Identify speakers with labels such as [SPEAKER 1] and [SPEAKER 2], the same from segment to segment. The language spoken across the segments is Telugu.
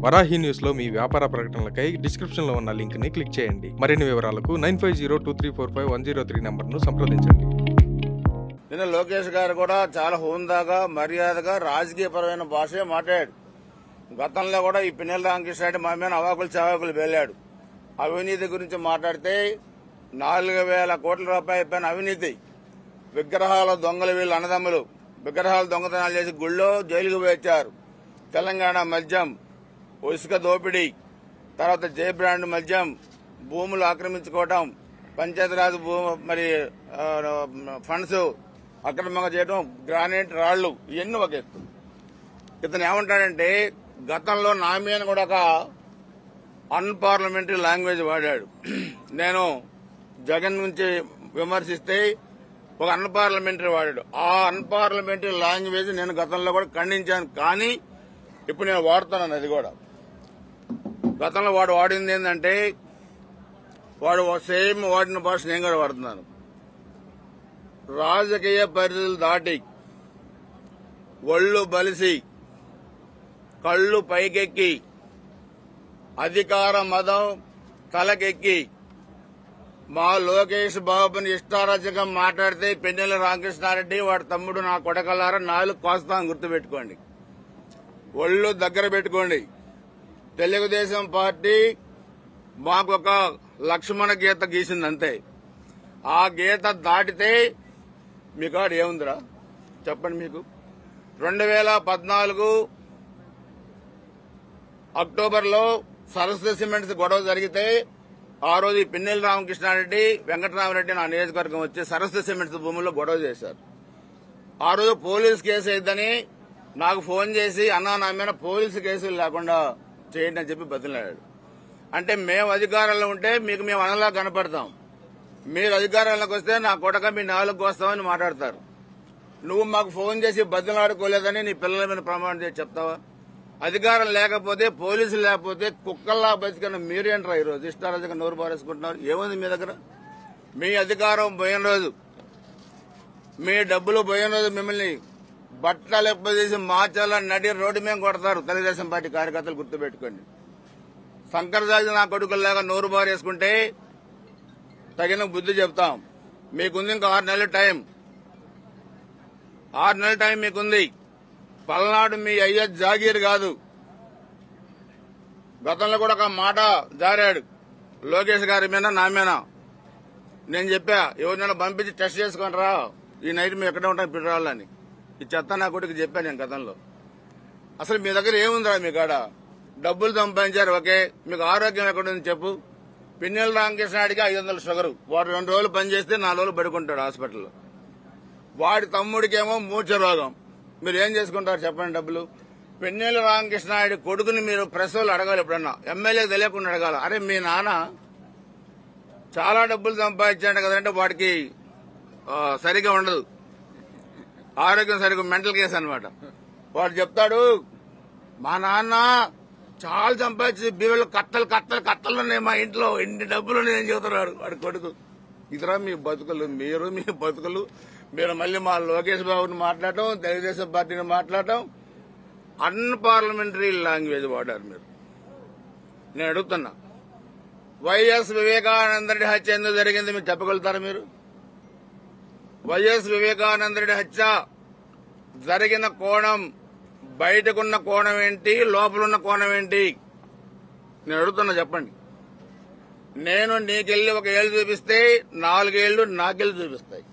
[SPEAKER 1] వరాహి న్యూస్ లో మీ వ్యాపార ప్రకటనలకై డిస్క్రిప్షన్ లో ఉన్న లింక్ ని క్లిక్ చేయండి మరిన్ని వివరాలకు nine five zero two three four five one zero three number ను సంప్రదించండి
[SPEAKER 2] నిన్న లోకేష్ గారు కూడా చాలా హోందాగా మర్యాదగా రాజకీయపరమైన భాషే మాట్లాడాడు గతంలో కూడా ఈ పిన్నెల రామకృష్ణ రెడ్డి మా మీద అవాకులు చవాకులు వెళ్ళాడు అవినీతి గురించి మాట్లాడితే నాలుగు వేల కోట్ల రూపాయల పైన అవినీతి విగ్రహాల దొంగలు వీళ్ళు అన్నదమ్ములు విగ్రహాలు దొంగతనాలు చేసి గుళ్ళో జైలుకు వేచారు తెలంగాణ మద్యం ఇసుక దోపిడీ తర్వాత జై బ్రాండ్ మద్యం భూములు ఆక్రమించుకోవటం పంచాయతీరాజ్ భూ మరి ఆ, ఫండ్స్ అక్రమంగా చేయడం గ్రానైట్ రాళ్లు ఇవన్నీ ఒక ఎత్తు ఇతను ఏమంటాడంటే గతంలో నా మీద కూడా ఒక అన్పార్లమెంటరీ లాంగ్వేజ్ వాడాడు నేను జగన్ నుంచి విమర్శిస్తే ఒక అన్పార్లమెంటరీ వాడాడు ఆ అన్పార్లమెంటరీ లాంగ్వేజ్ నేను గతంలో కూడా ఖండించాను కానీ ఇప్పుడు నేను వాడుతున్నాను అది కూడా గతంలో వాడు వాడింది ఏంటంటే వాడు సేమ్ వాడిన భాష నేను కూడా వాడుతున్నాను రాజకీయ పరిధులు దాటి ఒళ్ళు బలిసి కళ్ళు పైకెక్కి అధికార మదం తలకెక్కి మా లోకేష్ బాబుని ఇష్టారాజ్యంగా మాట్లాడితే పెన్నెల రామకృష్ణారెడ్డి వాడి తమ్ముడు నా కొడకలారా నాలుగు కోస్తాను గుర్తుపెట్టుకోండి ఒళ్ళు దగ్గర పెట్టుకోండి తెలుగుదేశం పార్టీ మాకు ఒక లక్ష్మణ గీత గీసింది అంతే ఆ గీత దాటితే మీ కాడ ఏముందిరా చెప్పండి మీకు రెండు వేల పద్నాలుగు అక్టోబర్లో సరస్వతి సిమెంట్స్ గొడవ జరిగితే ఆ రోజు ఈ పిన్నెల రామకృష్ణారెడ్డి వెంకటరామరెడ్డి నా నియోజకవర్గం వచ్చి సరస్వతి సిమెంట్స్ భూముల్లో గొడవ చేశారు ఆ రోజు పోలీస్ కేసు అయిద్దని నాకు ఫోన్ చేసి అన్నా నా మీద పోలీసు కేసులు లేకుండా చేయండి అని చెప్పి బతిలాడాడు అంటే మేము అధికారంలో ఉంటే మీకు మేము అనలా కనపడతాం మీరు అధికారంలోకి వస్తే నా కొడక మీ నాలుగు వస్తామని మాట్లాడతారు నువ్వు మాకు ఫోన్ చేసి బతిలాడుకోలేదని నీ పిల్లల మీద ప్రమాణం చేసి చెప్తావా అధికారం లేకపోతే పోలీసులు లేకపోతే కుక్కల్లా బతికిన మీరేంట్రా ఈరోజు ఇష్టారాజుగా నోరు పారేసుకుంటున్నారు ఏముంది మీ దగ్గర మీ అధికారం పోయిన రోజు మీ డబ్బులు పోయిన రోజు మిమ్మల్ని బట్టలు ఎప్పదీసి మార్చాలని నడి రోడ్డు మీద కొడతారు తెలుగుదేశం పార్టీ కార్యకర్తలు గుర్తుపెట్టుకోండి శంకరరాజు నా కొడుకుల్లాగా నోరు బారేసుకుంటే తగిన బుద్ధి చెప్తాం మీకుంది ఇంకా ఆరు నెలల టైం ఆరు నెలల టైం మీకుంది పల్నాడు మీ అయ్య జాగీర్ కాదు గతంలో కూడా ఒక మాట జారాడు లోకేష్ గారి మీద నా మీద నేను చెప్పా ఎవరినైనా పంపించి టెస్ట్ చేసుకొని రా ఈ నైట్ మేము ఎక్కడ ఉంటాం ఇప్పుడు రావాలని ఈ చెత్త నా కొడుకు చెప్పాను నేను గతంలో అసలు మీ దగ్గర ఏముందిరా మీ కాడ డబ్బులు సంపాదించారు ఓకే మీకు ఆరోగ్యం ఎక్కడుంది చెప్పు పిన్నెల రామకృష్ణాడికి ఐదు వందల షుగరు వాడు రెండు రోజులు పనిచేస్తే నాలుగు రోజులు పడుకుంటాడు హాస్పిటల్లో వాడి తమ్ముడికేమో మూర్ఛ రోగం మీరు ఏం చేసుకుంటారు చెప్పండి డబ్బులు పెన్నెల రామకృష్ణాయుడి కొడుకుని మీరు ప్రెస్ వాళ్ళు అడగాలి ఎప్పుడన్నా ఎమ్మెల్యే తెలియకుండా అడగాలి అరే మీ నాన్న చాలా డబ్బులు సంపాదించాడు కదంటే వాడికి ఆ, సరిగా ఉండదు ఆరోగ్యం సరిగ్గా మెంటల్ కేసు అనమాట వాడు చెప్తాడు మా నాన్న చాలా సంపాదించి బీవెళ్ళు కట్టలు కట్టలు కట్టలు ఉన్నాయి మా ఇంట్లో ఎన్ని డబ్బులు నేను చెబుతున్నాడు వాడి కొడుకు ఇతర మీ బతుకులు మీరు మీ బతుకులు మీరు మళ్ళీ మా లోకేష్ బాబుని మాట్లాడటం తెలుగుదేశం పార్టీని మాట్లాడటం అన్పార్లమెంటరీ లాంగ్వేజ్ వాడారు మీరు నేను అడుగుతున్నా వైఎస్ వివేకానంద రెడ్డి హత్య ఎందుకు జరిగింది మీరు చెప్పగలుగుతారా మీరు వైఎస్ వివేకానంద రెడ్డి హత్య జరిగిన కోణం బయటకున్న కోణం ఏంటి లోపలున్న కోణం ఏంటి నేను అడుగుతున్నా చెప్పండి నేను నీకెళ్ళి ఒక ఏళ్ళు చూపిస్తే నాలుగేళ్లు నాకెళ్ళి చూపిస్తాయి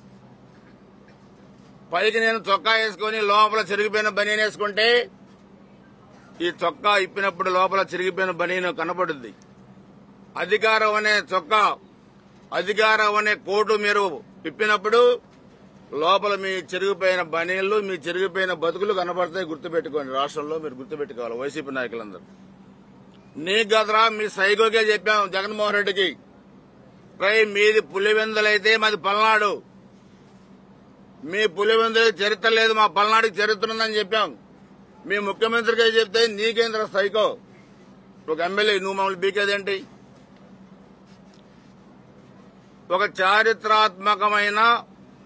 [SPEAKER 2] పైకి నేను చొక్కా వేసుకొని లోపల చిరిగిపోయిన బనీన్ వేసుకుంటే ఈ చొక్కా ఇప్పినప్పుడు లోపల చిరిగిపోయిన బనీను కనపడుద్ది అధికారం అనే చొక్కా అధికారం అనే కోటు మీరు ఇప్పినప్పుడు లోపల మీ చిరిగిపోయిన బనీళ్లు మీ చిరిగిపోయిన బతుకులు కనపడతాయి గుర్తుపెట్టుకోండి రాష్ట్రంలో మీరు గుర్తుపెట్టుకోవాలి వైసీపీ నాయకులందరూ నీ గదరా మీ సైకోకే చెప్పాం జగన్మోహన్ రెడ్డికి పై మీది పులివెందులైతే మాది పల్నాడు మీ పులివెందులు చరిత్ర లేదు మా పల్నాడుకి చరిత్ర ఉందని చెప్పాం మీ ముఖ్యమంత్రికి చెప్తే నీకేంద్ర సైకో ఒక ఎమ్మెల్యే నువ్వు మమ్మల్ని బీకేదేంటి ఒక చారిత్రాత్మకమైన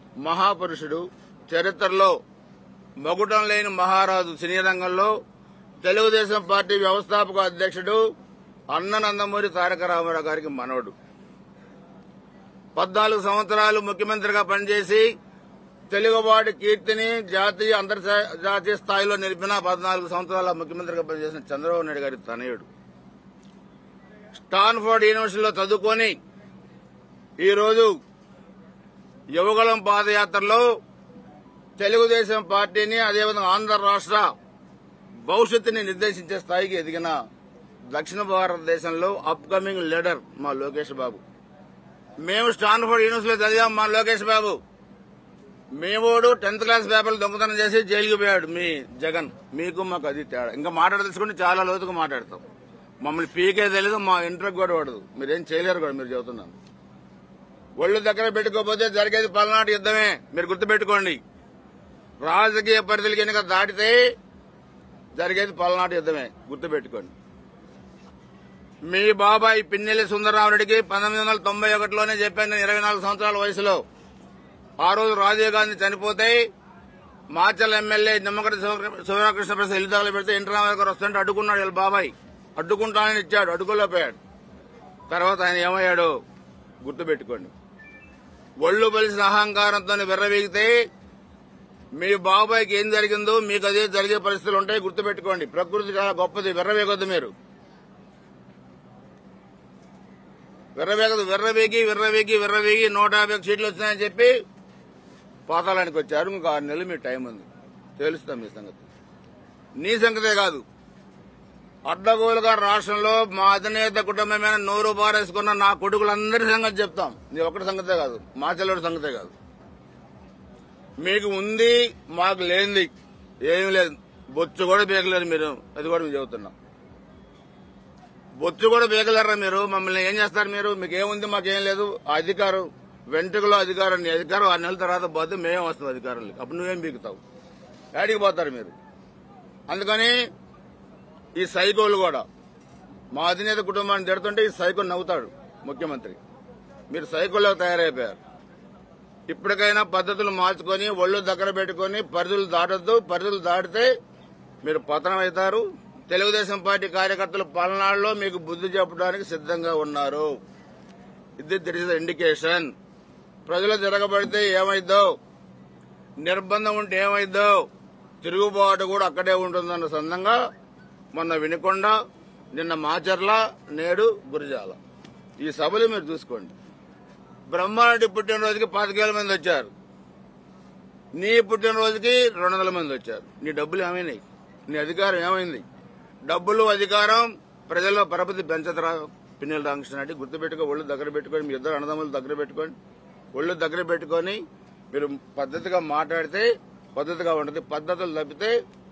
[SPEAKER 2] మహాపురుషుడు చరిత్రలో మగుటం లేని మహారాజు సినీ రంగంలో తెలుగుదేశం పార్టీ వ్యవస్థాపక అధ్యక్షుడు అన్న నందమూరి తారక రామారావు గారికి మనవడు పద్నాలుగు సంవత్సరాలు ముఖ్యమంత్రిగా పనిచేసి తెలుగువాడి కీర్తిని జాతీయ అంతర్జాతీయ స్థాయిలో నిలిపిన పద్నాలుగు సంవత్సరాల ముఖ్యమంత్రిగా పనిచేసిన చంద్రబాబు నాయుడు గారి తనయుడు స్టాన్ఫోర్డ్ యూనివర్సిటీలో చదువుకొని ఈరోజు యువగలం పాదయాత్రలో తెలుగుదేశం పార్టీని అదేవిధంగా ఆంధ్ర రాష్ట్ర భవిష్యత్తుని నిర్దేశించే స్థాయికి ఎదిగిన దక్షిణ భారతదేశంలో అప్కమింగ్ లీడర్ మా లోకేష్ బాబు మేము స్టాన్ఫోర్డ్ యూనివర్సిటీలో చదివాం మా లోకేష్ బాబు మేమోడు టెన్త్ క్లాస్ పేపర్లు దొంగతనం చేసి జైలుకి పోయాడు మీ జగన్ మీకు మాకు అది తేడా ఇంకా మాట్లాడదలుచుకుంటే చాలా లోతుగా మాట్లాడతాం మమ్మల్ని పీకే తెలియదు మా ఇంటర్కి కూడా పడదు మీరేం చేయలేరు కూడా మీరు చెబుతున్నాను ఒళ్ళు దగ్గర పెట్టుకోకపోతే జరిగేది పల్నాటి యుద్ధమే మీరు గుర్తుపెట్టుకోండి రాజకీయ పరిధులు కనుక దాటితే జరిగేది పల్నాటి యుద్ధమే గుర్తుపెట్టుకోండి మీ బాబాయ్ పిన్నెల్లి సుందరరామరెడ్డికి పంతొమ్మిది వందల తొంభై ఒకటిలోనే చెప్పాను నేను ఇరవై నాలుగు సంవత్సరాల వయసులో ఆ రోజు రాజీవ్ గాంధీ చనిపోతే మాచల్ ఎమ్మెల్యే నిమ్మగడ్డ శివరాకృష్ణ ప్రసాద్ ఇల్లు తగల పెడితే ఎన్టీ రామారావు గారు వస్తుంటే అడ్డుకున్నాడు వీళ్ళ బాబాయ్ అడ్డుకుంటానని ఇచ్చాడు అడ్డుకోలేకపోయాడు తర్వాత ఆయన ఏమయ్యాడు గుర్తుపెట్టుకోండి ఒళ్ళు బలిసిన అహంకారంతో విర్రవీగితే మీ బాబాయ్కి ఏం జరిగిందో మీకు అదే జరిగే పరిస్థితులు ఉంటాయి గుర్తుపెట్టుకోండి ప్రకృతి చాలా గొప్పది విర్రవేగొద్దు మీరు విర్రవేగదు విర్రవేగి విర్రవేగి విర్రవేగి నూట యాభై సీట్లు వచ్చినాయని చెప్పి పాతాళానికి వచ్చారు ఇంకా ఆరు నెలలు మీ టైం ఉంది తెలుస్తాం మీ సంగతి నీ సంగతే కాదు అడ్డగోలుగా రాష్ట్రంలో మా అధినేత కుటుంబమైన నోరు బారేసుకున్న నా కొడుకులందరి సంగతి చెప్తాం నీ ఒక్కటి సంగతే కాదు మా చెల్లెడి సంగతే కాదు మీకు ఉంది మాకు లేనిది ఏమీ లేదు బొచ్చు కూడా బీకలేరు మీరు అది కూడా మేము చెబుతున్నాం బొచ్చు కూడా బీకలేరా మీరు మమ్మల్ని ఏం చేస్తారు మీరు మీకు ఏముంది మాకేం లేదు ఆ అధికారం వెంట్రుకలో అధికారం నీ అధికారం ఆరు నెలల తర్వాత పోతే మేమే వస్తాం అధికారులకు అప్పుడు నువ్వేం బీకుతావు ఏడికి పోతారు మీరు అందుకని ఈ సైకోలు కూడా మా అధినేత కుటుంబాన్ని తిడుతుంటే ఈ సైకో నవ్వుతాడు ముఖ్యమంత్రి మీరు సైకోలో తయారైపోయారు ఇప్పటికైనా పద్ధతులు మార్చుకొని ఒళ్ళు దగ్గర పెట్టుకొని పరిధులు దాటొద్దు పరిధులు దాటితే మీరు పతనం అవుతారు తెలుగుదేశం పార్టీ కార్యకర్తలు పల్నాడులో మీకు బుద్ధి చెప్పడానికి సిద్ధంగా ఉన్నారు ఇది దిట్ ఇస్ ఇండికేషన్ ప్రజలు తిరగబడితే ఏమైద్దో నిర్బంధం ఉంటే ఏమైద్దో తిరుగుబాటు కూడా అక్కడే ఉంటుందన్న సందంగా మొన్న వినుకొండ నిన్న మాచర్ల నేడు గురిజాల ఈ సభలు మీరు చూసుకోండి బ్రహ్మారెడ్డి పుట్టినరోజుకి పాతికేల మంది వచ్చారు నీ పుట్టినరోజుకి రెండు వందల మంది వచ్చారు నీ డబ్బులు ఏమైనాయి నీ అధికారం ఏమైంది డబ్బులు అధికారం ప్రజల్లో పరపతి పెంచదరా పిన్నెల రామకృష్ణ రెడ్డి గుర్తుపెట్టుకో ఒళ్ళు దగ్గర పెట్టుకొని మీ ఇద్దరు అన్నదమ్ములు దగ్గర పెట్టుకొని ఒళ్ళు దగ్గర పెట్టుకొని మీరు పద్ధతిగా మాట్లాడితే పద్ధతిగా ఉంటుంది పద్ధతులు తప్పితే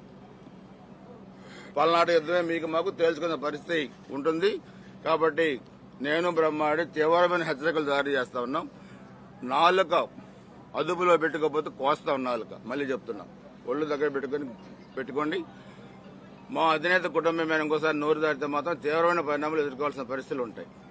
[SPEAKER 2] పల్నాడు యుద్ధమే మీకు మాకు తేల్చుకునే పరిస్థితి ఉంటుంది కాబట్టి నేను బ్రహ్మాడి తీవ్రమైన హెచ్చరికలు జారీ చేస్తా ఉన్నాం నాలుక అదుపులో పెట్టుకోకపోతే కోస్తా నాలుక మళ్ళీ చెప్తున్నాం ఒళ్ళు దగ్గర పెట్టుకొని పెట్టుకోండి మా అధినేత కుటుంబం మీద ఇంకోసారి నోరు దాటితే మాత్రం తీవ్రమైన పరిణామాలు ఎదుర్కోవాల్సిన పరిస్థితులు ఉంటాయి